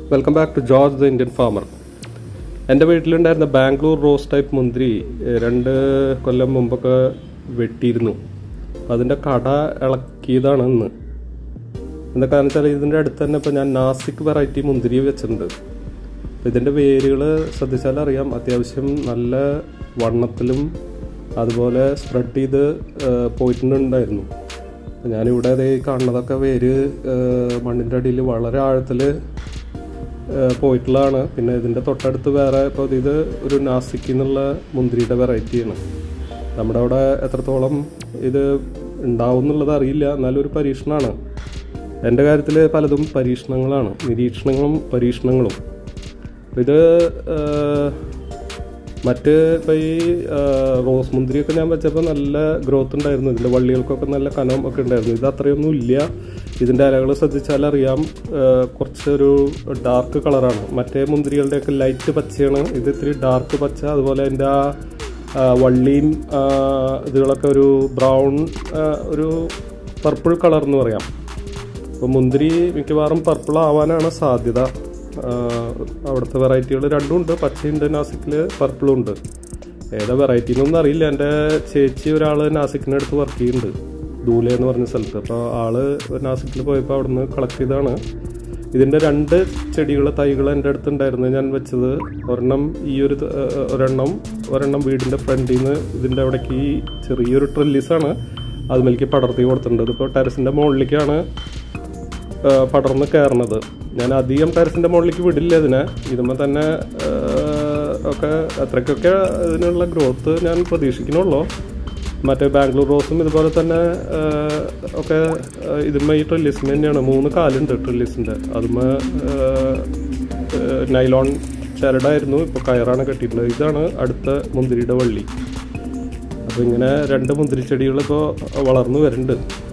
welcome back to George the Indian farmer എൻ്റെ വീട്ടിലുണ്ടായിരുന്ന Bangalore rose type മുന്തിരി ഏഹ്, രണ്ട് കൊല്ലം മുമ്പൊക്കെ വെട്ടിയിരുന്നു അപ്പം അതിൻ്റെ കട ഇളക്കിയതാണ് ഇന്ന് എന്താ കാരണം വെച്ചാൽ ഇതിൻ്റെ അടുത്ത് തന്നെ ഇപ്പോൾ ഞാൻ നാസിക് വെറൈറ്റി മുന്തിരി വെച്ചിട്ടുണ്ട് അപ്പം ഇതിൻ്റെ വേരുകൾ ശ്രദ്ധിച്ചാൽ അറിയാം അത്യാവശ്യം നല്ല വണ്ണത്തിലും അതുപോലെ സ്പ്രെഡ് ചെയ്ത് ഏഹ്, പോയിട്ടുണ്ടായിരുന്നു അപ്പം ഞാനിവിടെ ദേ ഈ കാണുന്നതൊക്കെ വേര് ഏഹ്, മണ്ണിൻ്റെ അടിയിൽ വളരെ ആഴത്തിൽ പോയിട്ടുള്ളതാണ് പിന്നെ ഇതിൻ്റെ തൊട്ടടുത്ത് വേറെ ഇപ്പോൾ ഇത് ഒരു നാസിക് എന്നുള്ള മുന്തിരിയുടെ വെറൈറ്റിയാണ് നമ്മുടെ അവിടെ എത്രത്തോളം ഇത് ഉണ്ടാവും എന്നുള്ളത് അറിയില്ല എന്നാലും ഒരു പരീക്ഷണമാണ് എൻ്റെ കാര്യത്തിൽ പലതും പരീക്ഷണങ്ങളാണ് നിരീക്ഷണങ്ങളും പരീക്ഷണങ്ങളും അപ്പോൾ ഇത് ഏഹ്, മറ്റ് ഇപ്പോൾ ഈ ഏഹ്, റോസ് മുന്തിരിയൊക്കെ ഞാൻ വെച്ചപ്പോൾ നല്ല ഗ്രോത്ത് ഉണ്ടായിരുന്നു ഇതിൻ്റെ വള്ളികൾക്കൊക്കെ നല്ല കനം ഒക്കെ ഉണ്ടായിരുന്നു ഇത് അത്രയൊന്നും ഇല്ല ഇതിൻ്റെ ഇലകൾ ശ്രദ്ധിച്ചാൽ അറിയാം ഏഹ്, കുറച്ചൊരു ഡാർക്ക് കളറാണ് മറ്റേ മുന്തിരികളുടെയൊക്കെ ലൈറ്റ് പച്ചയാണ് ഇത് ഇത്തിരി ഡാർക്ക് പച്ച അതുപോലെ അതിൻ്റെ ആ ആ, വള്ളിയും ആ, ഇതുകളൊക്കെ ഒരു ബ്രൗൺ ആ, ഒരു പർപ്പിൾ കളർ എന്ന് പറയാം അപ്പോൾ മുന്തിരി മിക്കവാറും പർപ്പിൾ ആവാനാണ് സാധ്യത ആ, അവിടുത്തെ വെറൈറ്റികൾ രണ്ടും ഉണ്ട് പച്ചയുണ്ട് നാസിക്കിൽ പർപ്പിളും ഉണ്ട് ഏതാ വെറൈറ്റി എന്നൊന്നും അറിയില്ല എൻ്റെ ചേച്ചി ഒരാൾ നാസിക്കിൻ്റെ അടുത്ത് വർക്ക് ചെയ്യുന്നുണ്ട് ദൂലെ എന്ന് പറഞ്ഞ സ്ഥലത്ത് അപ്പോൾ ആള് നാസിക്കിൽ പോയപ്പോൾ അവിടുന്ന് കളക്ട് ചെയ്താണ് ഇതിൻ്റെ രണ്ട് ചെടികൾ തൈകൾ എൻ്റെ അടുത്ത് ഉണ്ടായിരുന്നു ഞാൻ വെച്ചത് ഒരെണ്ണം ഈ ഒരു ത- ഏഹ് ഒരെണ്ണം ഒരെണ്ണം വീടിൻ്റെ ഫ്രണ്ടിൽ നിന്ന് ഇതിൻ്റെ അവിടേക്ക് ഈ ചെറിയൊരു ട്രെല്ലിസാണ് അതുമേലേക്ക് പടർത്തി കൊടുത്തിട്ടുണ്ട് ഇതിപ്പോൾ ടെറസിൻ്റെ മുകളിലേക്കാണ് ആ, പടർന്ന് കയറണത് ഞാൻ അധികം ടെറസിൻ്റെ മുകളിലേക്ക് വിടില്ല ഇതിനെ ഇതുമ്പോൾ തന്നെ ആ, ഒക്കെ അത്രയ്ക്കൊക്കെ ഇതിനുള്ള ഗ്രോത്ത് ഞാൻ പ്രതീക്ഷിക്കണുള്ളൂ മറ്റേ ബാംഗ്ലൂർ റോസും ഇതുപോലെ തന്നെ ആ, ഒക്കെ ആ, ഇതുമ്മ ഈ ട്രില്ലിസിന് തന്നെയാണ് മൂന്ന് കാലുണ്ട് ട്രില്ലിസിൻ്റെ അതുമ്മ നൈലോൺ ചരടായിരുന്നു ഇപ്പോൾ കയറാണ് കെട്ടിയിട്ടുള്ളത് ഇതാണ് അടുത്ത മുന്തിരിയുടെ വള്ളി അപ്പോൾ ഇങ്ങനെ രണ്ട് മുന്തിരി ചെടികൾ ഇപ്പോൾ വളർന്നു വരുന്നുണ്ട്